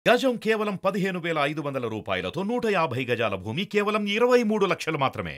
గజం కేవలం పదిహేను వేల ఐదు వందల రూపాయలతో నూట యాభై గజాల భూమి కేవలం ఇరవై మూడు లక్షలు మాత్రమే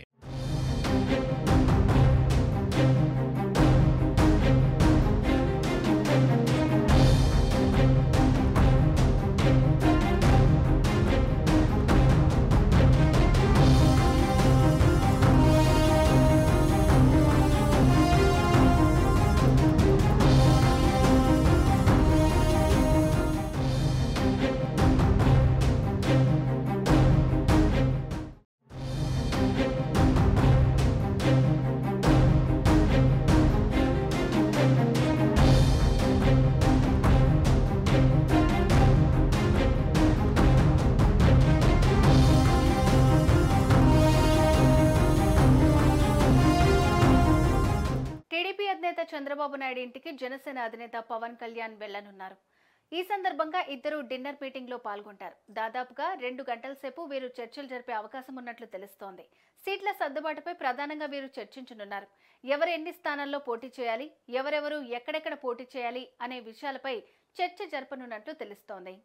టీడీపీ అధినేత చంద్రబాబు నాయుడు ఇంటికి జనసేన అధినేత పవన్ కళ్యాణ్ వెళ్లనున్నారు ఈ సందర్భంగా ఇద్దరు డిన్నర్ మీటింగ్ లో పాల్గొంటారు దాదాపుగా రెండు గంటల సేపు వీరు చర్చలు జరిపే అవకాశం ఉన్నట్లు తెలుస్తోంది సీట్ల సర్దుబాటుపై ప్రధానంగా వీరు చర్చించనున్నారు ఎవరు ఎన్ని స్థానాల్లో పోటీ చేయాలి ఎవరెవరు ఎక్కడెక్కడ పోటీ చేయాలి అనే విషయాలపై చర్చ జరపనున్నట్లు తెలుస్తోంది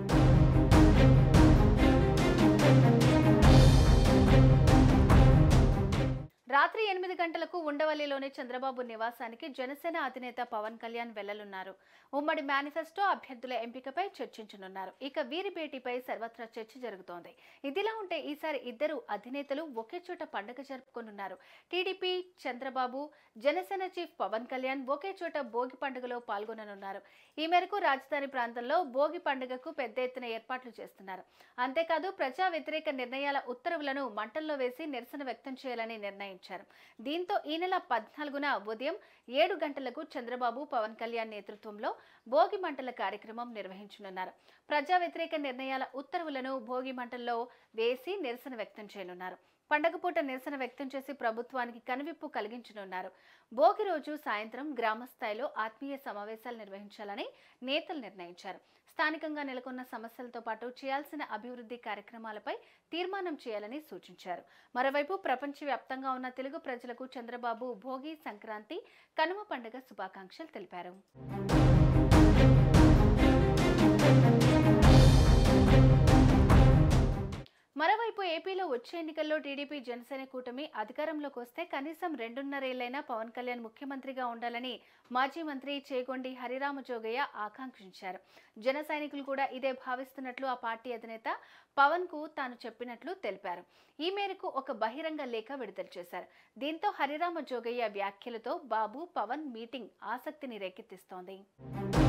రాత్రి ఎనిమిది గంటలకు ఉండవల్లిలోని చంద్రబాబు నివాసానికి జనసేన అధినేత పవన్ కళ్యాణ్ వెళ్లనున్నారు ఉమ్మడి మేనిఫెస్టో అభ్యర్థుల ఎంపికపై చర్చించనున్నారు ఇక వీరి భేటీపై సర్వత్రా చర్చ జరుగుతోంది ఇదిలా ఉంటే ఈసారి ఇద్దరు అధినేతలు ఒకే చోట పండుగ జరుపుకోనున్నారు టీడీపీ చంద్రబాబు జనసేన చీఫ్ పవన్ కళ్యాణ్ ఒకే చోట భోగి పండుగలో పాల్గొననున్నారు ఈ మేరకు రాజధాని ప్రాంతంలో భోగి పండుగకు పెద్ద ఎత్తున ఏర్పాట్లు చేస్తున్నారు అంతేకాదు ప్రజా వ్యతిరేక నిర్ణయాల ఉత్తర్వులను మంటల్లో వేసి నిరసన వ్యక్తం చేయాలని నిర్ణయించారు దీంతో ఈ నెల పద్నాలుగున ఉదయం ఏడు గంటలకు చంద్రబాబు పవన్ కళ్యాణ్ నేతృత్వంలో భోగి మంటల కార్యక్రమం నిర్వహించనున్నారు ప్రజా వ్యతిరేక నిర్ణయాల ఉత్తర్వులను భోగి మంటల్లో వేసి నిరసన వ్యక్తం చేయనున్నారు పండగ పూట నిరసన వ్యక్తం చేసి ప్రభుత్వానికి కనువిప్పు కలిగించనున్నారు భోగి రోజు సాయంత్రం గ్రామ స్థాయిలో ఆత్మీయ సమావేశాలు నిర్వహించాలని నేతలు నిర్ణయించారు స్థానికంగా నెలకొన్న సమస్యలతో పాటు చేయాల్సిన అభివృద్ధి కార్యక్రమాలపై తీర్మానం చేయాలని సూచించారు మరోవైపు ప్రపంచవ్యాప్తంగా ఉన్న తెలుగు ప్రజలకు చంద్రబాబు భోగి సంక్రాంతి కనుమ పండుగ శుభాకాంక్షలు తెలిపారు మరోవైపు ఏపీలో వచ్చే ఎన్నికల్లో టీడీపీ జనసేన కూటమి అధికారంలోకి వస్తే కనీసం రెండున్నరేళ్లైనా పవన్ కళ్యాణ్ ముఖ్యమంత్రిగా ఉండాలని మాజీ మంత్రి చేగొండి హరిరామ జోగయ్య ఆకాంక్షించారు జన సైనికులు కూడా ఇదే భావిస్తున్నట్లు ఆ పార్టీ అధినేత పవన్ కు తాను చెప్పినట్లు తెలిపారు ఈ మేరకు ఒక బహిరంగ లేఖ విడుదల చేశారు దీంతో హరిరామ జోగయ్య వ్యాఖ్యలతో బాబు పవన్ మీటింగ్ ఆసక్తిని రేకెత్తిస్తోంది